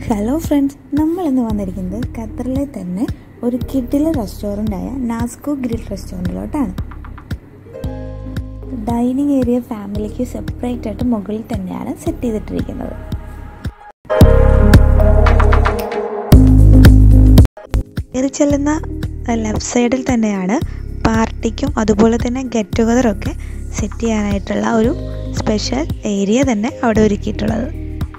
hello friends നമ്മൾ ഇന്ന് വന്നിരിക്കുന്നത് ഖത്തറിലെ തന്നെ ഒരു കിഡിലെ റെസ്റ്റോറൻ്റായ നാസ്കോ ഗ്രിൽ റെസ്റ്റോറൻറ്റിലോട്ടാണ് ഡൈനിങ് ഏരിയ ഫാമിലിക്ക് സെപ്പറേറ്റ് ആയിട്ട് മുകളിൽ തന്നെയാണ് സെറ്റ് ചെയ്തിട്ടിരിക്കുന്നത് കയറി ചെല്ലുന്ന ലെഫ്റ്റ് സൈഡിൽ തന്നെയാണ് പാർട്ടിക്കും അതുപോലെ തന്നെ ഗെറ്റ് ടുഗദറൊക്കെ സെറ്റ് ചെയ്യാനായിട്ടുള്ള ഒരു സ്പെഷ്യൽ ഏരിയ തന്നെ അവിടെ ഒരുക്കിയിട്ടുള്ളത്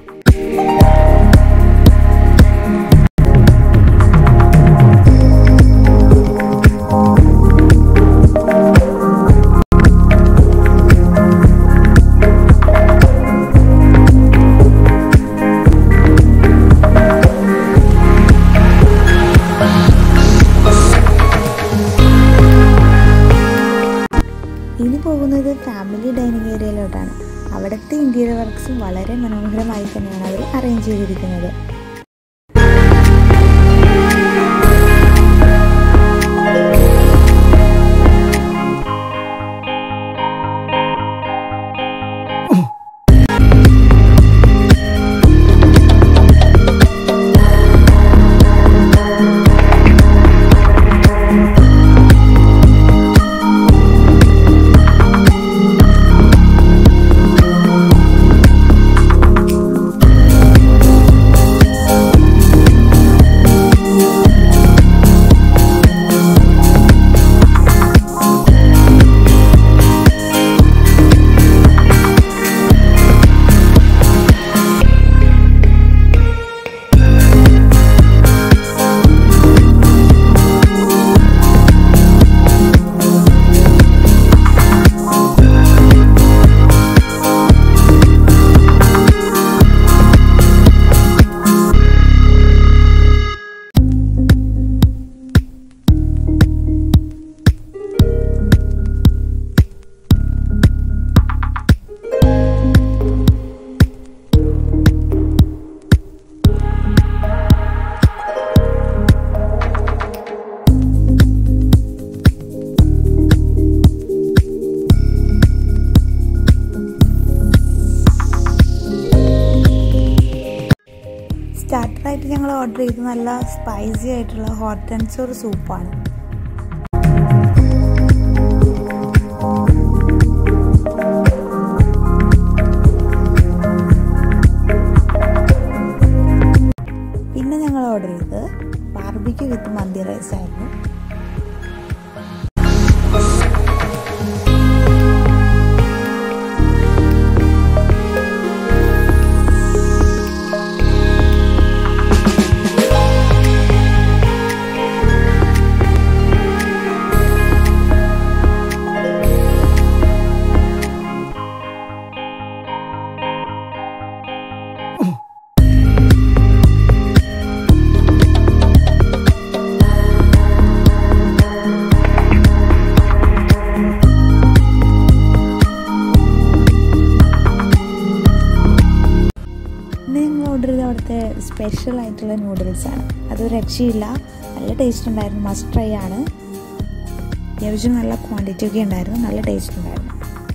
ഇനി പോകുന്നത് ഫാമിലി ഡൈനിങ് ഏരിയയിലോട്ടാണ് അവിടുത്തെ ഇൻറ്റീരിയർ വർക്ക്സും വളരെ മനോഹരമായി തന്നെയാണ് അവർ അറേഞ്ച് ചെയ്തിരിക്കുന്നത് സ്റ്റാർട്ടറായിട്ട് ഞങ്ങൾ ഓർഡർ ചെയ്ത് നല്ല സ്പൈസി ആയിട്ടുള്ള ഹോട്ട് ആൻഡ് സോർ സൂപ്പാണ് പിന്നെ ഞങ്ങൾ ഓർഡർ ചെയ്തത് ബാർബിക്യൂ വിത്ത് മന്തി റൈസ് ആയിരുന്നു ഇന്ന് ഞങ്ങൾ ഓർഡർ ചെയ്ത അവിടുത്തെ സ്പെഷ്യൽ ആയിട്ടുള്ള നൂഡിൽസാണ് അത് രക്ഷയില്ല നല്ല ടേസ്റ്റ് ഉണ്ടായിരുന്നു മസ്റ്റ് ട്രൈ ആണ് അത്യാവശ്യം നല്ല ക്വാണ്ടിറ്റി ഒക്കെ ഉണ്ടായിരുന്നു നല്ല ടേസ്റ്റ് ഉണ്ടായിരുന്നു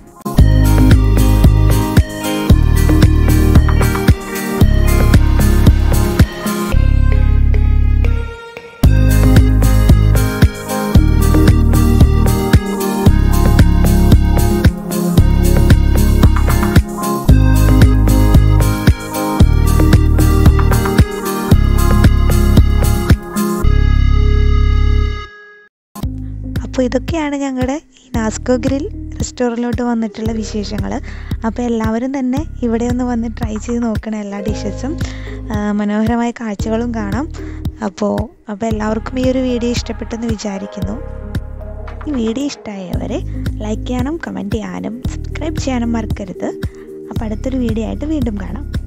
അപ്പോൾ ഇതൊക്കെയാണ് ഞങ്ങളുടെ ഈ നാസ്കോ ഗ്രിൽ റെസ്റ്റോറൻറ്റിലോട്ട് വന്നിട്ടുള്ള വിശേഷങ്ങൾ അപ്പോൾ എല്ലാവരും തന്നെ ഇവിടെ ഒന്ന് വന്ന് ട്രൈ ചെയ്ത് നോക്കണം എല്ലാ ഡിഷസും മനോഹരമായ കാഴ്ചകളും കാണാം അപ്പോൾ അപ്പോൾ എല്ലാവർക്കും ഈ ഒരു വീഡിയോ ഇഷ്ടപ്പെട്ടെന്ന് വിചാരിക്കുന്നു ഈ വീഡിയോ ഇഷ്ടമായവരെ ലൈക്ക് ചെയ്യാനും കമൻറ്റ് ചെയ്യാനും സബ്സ്ക്രൈബ് ചെയ്യാനും മറക്കരുത് അപ്പോൾ അടുത്തൊരു വീഡിയോ ആയിട്ട് വീണ്ടും കാണാം